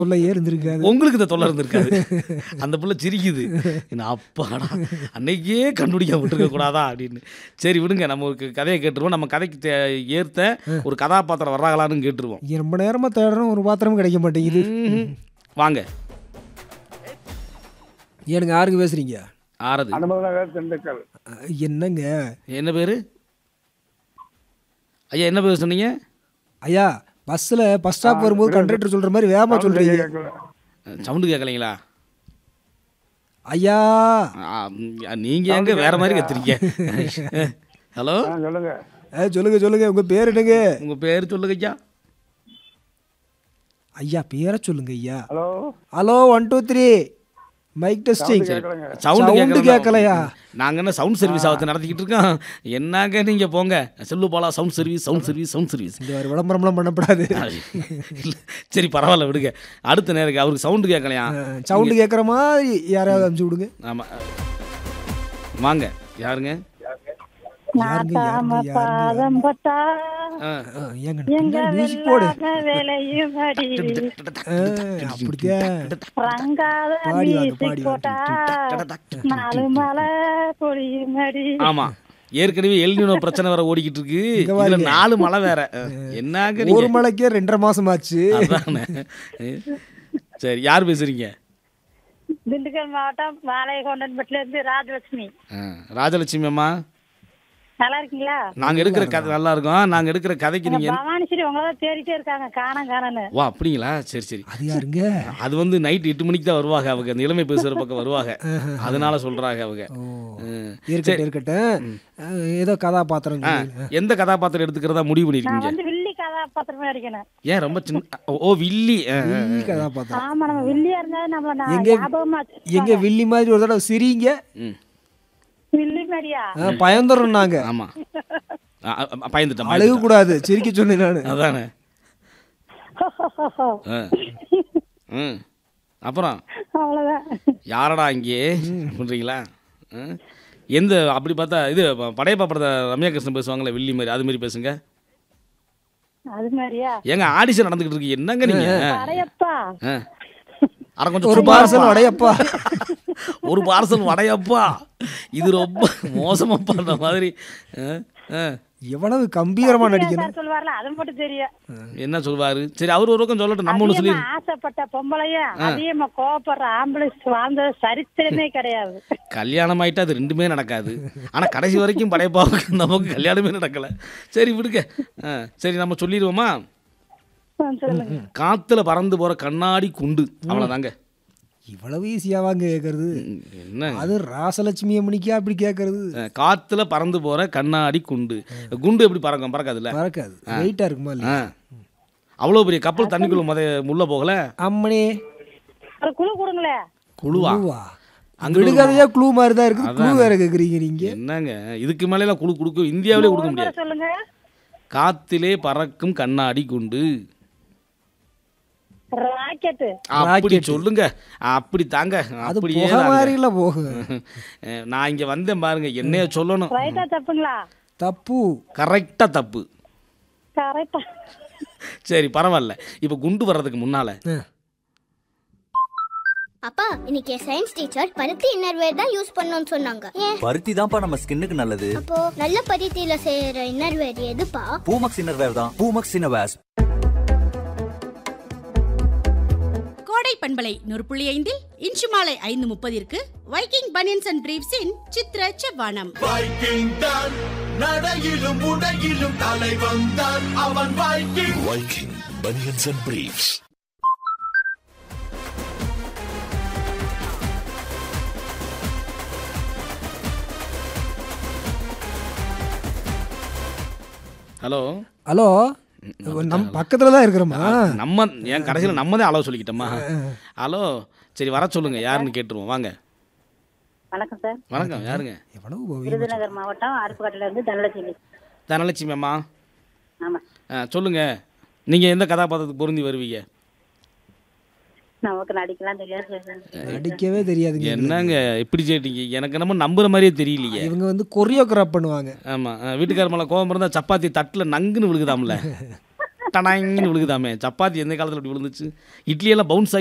தொல்லையே இருந்திருக்காது உங்களுக்கு இந்த தொல்லை இருந்திருக்காது அந்த புள்ள சிரிக்குது என்ன அப்பாடா அன்னைக்கே கண்டுபிடிக்க விட்டுருக்க கூடாதா அப்படின்னு சரி விடுங்க நம்ம ஒரு கதையை கேட்டுருவோம் நம்ம கதைக்கு தே- ஏற்ற ஒரு கதாபாத்திரம் வர்றாங்களான்னு கேட்டுருவோம் இங்க ரொம்ப நேரமா தேடுறோம் ஒரு பாத்திரமும் கிடைக்க மாட்டேங்குது ம்ஹும். வாங்க ஏனுங்க யாருக்கு பேசுறீங்க ஆறது அனுமதி திண்டுக்கல் அஹ், என்னங்க என்ன பேர் ஐயா என்ன பேர் சொன்னீங்க ஐயா பஸ்ஸில் பஸ் ஸ்டாப் வரும்போது கண்டக்டர் சொல்ற மாதிரி வேகமா சொல்றீங்க கேட்கல. சவுண்டு கேட்கலைங்களா ஐயா ஆ, ம், நீங்க எங்க வேற மாதிரி கத்துறீங்க ஹலோ ஆ சொல்லுங்க அஹ், சொல்லுங்க சொல்லுங்க உங்க பேர் என்னங்க உங்க பேர் சொல்லுங்க ஐயா ஐயா பேரை சொல்லுங்க ஐயா hello hello one two three mike testing கேட்கலங்க சவுண்டு Sound கேட்கலையா? நாங்க என்ன சவுண்ட் சர்வீஸ் ஆகத்தை நடத்திக்கிட்டு இருக்கோம் என்னங்க நீங்க போங்க செல்லு போலா sound service sound service sound service இந்த ஒரு விளம்பரம்லாம் பண்ணப்படாது இல்ல, சரி பரவாயில்ல விடுங்க அடுத்த நேருக்கு அவருக்கு சவுண்டு கேட்கலையா சவுண்டு கேட்குற மாதிரி யாரையாவது அனுப்பிச்சு விடுங்க ஆமா வாங்க யாருங்க யாருங்க யாருங்க யாருங்க பாதம் பட்டா ஆ. அஹ், ஏங்க எங்க பின்னாடி மியூசிக் போடு வெள்ளாத வேலையும் அடி அஹ், அப்படித்தான் ரங்காத பாடி வாங்க, மியூசிக் பாடி வாங்க. போட்டா நாலு மலை பொழியும் அடி ஆமா ஏற்கனவே எல்னினோ பிரச்சனை வேற ஓடிக்கிட்டு இருக்கு இங்க இதுல பாருங்க. நாலு மழை வேற என்னங்க ஒரு நீங்க மலைக்கே ரெண்டரை மாசம் ஆச்சு அதானே சரி யார் பேசுறீங்க திண்டுக்கல் மாவட்டம் வாழையகொண்டன்பட்டில இருந்து ராஜலட்சுமி ஆ, ராஜலட்சுமி அம்மா நல்லா இருக்கீங்களா நாங்க எடுக்கிற கதை நல்லா இருக்கும் நாங்க எடுக்கிற கதைக்கு நீங்க என்ன- பவானி சரி உங்களை தான் தேடிட்டே இருக்காங்க காணோம் காணன்னு வா அப்படிங்களா சரி சரி அது யாருங்க அது வந்து நைட் எட்டு மணிக்கு தான் வருவாங்க அவங்க அந்த இளமை பேசுகிற பக்கம் வருவாங்க அதனால சொல்றாங்க அவங்க ஓ ம். இருக்கட்டும் இருக்கட்டும் அஹ், ஏதோ கதாபாத்திரம் ஆ, சொல்லுங்க. எந்த கதாபாத்திரம் எடுத்துக்கிறதா முடிவு நான் பண்ணிருக்கீங்க வந்து வில்லி கதாபாத்திரமே நடிக்கணும் ஏன் ரொம்ப சின்ன ஓ வில்லி ஆ, ஆ, ஆ. வில்லி கதாபாத்திரம் ஆமா நம்ம வில்லியா இருந்தா நம்மள நான் எங்க- ஞாபகமா எங்க வில்லி மாதிரி ஒரு தடவை சிரிங்க ம் வில்லி மாதிரியா அஹ், பயந்துடுறோம் நாங்க ஆமா ஆ, ஆ, பயந்துட்டேன் அழுக பயந்துட்டேன். கூடாது சிரிக்க சொன்னேன் நானு அதானே ஆ. ம் அப்புறம் அவ்வளவுதான் யாரடா இங்கே பண்றீங்களா ஆ? எந்த அப்படி பார்த்தா இது ப- படையப்பா படத்தை ரம்யா கிருஷ்ணன் பேசுவாங்களே வில்லி மாதிரி அது மாதிரி பேசுங்க அது மாதிரியா ஏங்க ஆடிஷன் நடந்துகிட்டு இருக்கு என்னங்க நீங்க அடையப்பா ஆ. அட கொஞ்சம் ஒரு சும்மா பார்சல் இருப்பா. அடையப்பா ஒரு பார்சல் வடையப்பா இது ரொம்ப மோசமாப்பா அந்த மாதிரி ஆ, ஆ. எவ்வளவு கம்பீரமா நடிக்கணும் சார் சொல்லுவார்ல அது மட்டும் தெரியும் என்ன சொல்வாரு சரி அவர் ஒரு பக்கம் சொல்லட்டும் நம்ம ஒன்று சொல்லி அதிகமா ஆசைப்பட்ட பொம்பளையும் அதிகமா கோவப்படுற ஆம்புலன்ஸ் வாழ்ந்தது சரித்திரமே கிடையாது கல்யாணம் ஆயிட்டா அது ரெண்டுமே நடக்காது ஆனா கடைசி வரைக்கும் படையப்பாவுக்கு நமக்கு கல்யாணமே நடக்கல சரி விடுங்க ஆ, சரி நம்ம சொல்லிடுவோமா ம், சொல்லுங்க காத்துல பறந்து போற கண்ணாடி குண்டு அவ்வளவுதாங்க இவ்வளவு ஈஸியாவாங்க கேட்கறது என்ன அது ராசலட்சுமி அம்மனிக்கா அப்படி கேட்கறது ஆ, காத்துல பறந்து போற கண்ணாடி குண்டு குண்டு எப்படி பறக்கும் பறக்காதுல்ல பறக்காது வெயிட்டா இருக்குமா ஆ இல்லையா அவ்வளோ பெரிய கப்பல் தண்ணிக்குள்ள முத உள்ள போகல அம்மனே ஒரு குழு கொடுங்களே குழுவா குழுவா அங்க விடுகதையா குழு மாதிரி தான் இருக்குது குழு வேற கேக்குறீங்க நீங்க என்னங்க இதுக்கு மேல குழு கொடுக்க இந்தியாவிலே கொடுக்க ஒரு முறை முடியாது சொல்லுங்க காத்திலே பறக்கும் கண்ணாடி குண்டு ராக்கெட்டு அப்படி சொல்லுங்க அப்படி தாங்க அது அப்படியே புகை தாங்க. மாதிரில போகும் அஹ், நான் இங்க வந்தேன் பாருங்க என்னைய சொல்லணும் ரைட்டா தப்புங்களா தப்பு கரெக்டா தப்பு கரெக்டா சரி பரவாயில்ல இப்ப குண்டு வர்றதுக்கு முன்னால அப்பா இன்னைக்கு சயின்ஸ் டீச்சர் பருத்தி இன்னர்வேர் தான் யூஸ் பண்ணணும்னு சொன்னாங்க ஏன் பருத்தி தான்ப்பா நம்ம ஸ்கின்னுக்கு நல்லது அப்போ நல்ல பருத்தியில செய்யற இன்னர்வேர் எதுப்பா பூமக்ஸ் இன்னர்வேர் தான் பூமக்ஸ் இன்னர்வேர்ஸ் கோடை பண்பலை நூறு புள்ளி ஐந்தில் இன்று மாலை ஐந்து முப்பதிற்கு வைக்கிங் பனியன்ஸ் அண்ட் பிரீவ்ஸின் சித்ர செவ்வானம் வைக்கிங் தான் நடையிலும் உடையிலும் தலை வந்தான் அவன் Viking Viking banians and briefs hello hello நம் பக்கத்துல தான் இருக்கிறோமா நம்ம என் கடைசியில் நம்ம தான் அளவு சொல்லிக்கிட்டோமா ஹலோ சரி வர சொல்லுங்க யாருன்னு கேட்டுருவோம் வாங்க வணக்கம் சார் வணக்கம் யாருங்க எவ்வளவு ஓவியம். விருதுநகர் மாவட்டம் அருப்புக்காட்டுல இருந்து தனலட்சுமி தனலட்சுமி அம்மா ஆமா ஆ சொல்லுங்க நீங்க எந்த கதாபாத்திரத்துக்கு பொருந்தி வருவீங்க நமக்கு நடிக்கலாம் தெரியாது சார் நடிக்கவே தெரியாதுங்க என்னங்க எப்படி கேட்டீங்க எனக்கு என்னமோ நம்புற மாதிரியே தெரியலையே இவங்க வந்து கொரியோகிராஃப் பண்ணுவாங்க ஆமா ஆ, வீட்டுக்கார மேல கோபம் இருந்தா சப்பாத்தி தட்டுல நங்குன்னு விழுகுதாம்ல டடாங்கன்னு விழுகுதாமே சப்பாத்தி எந்த காலத்தில் இப்படி விழுந்துச்சு இட்லி எல்லாம் பவுன்ஸ்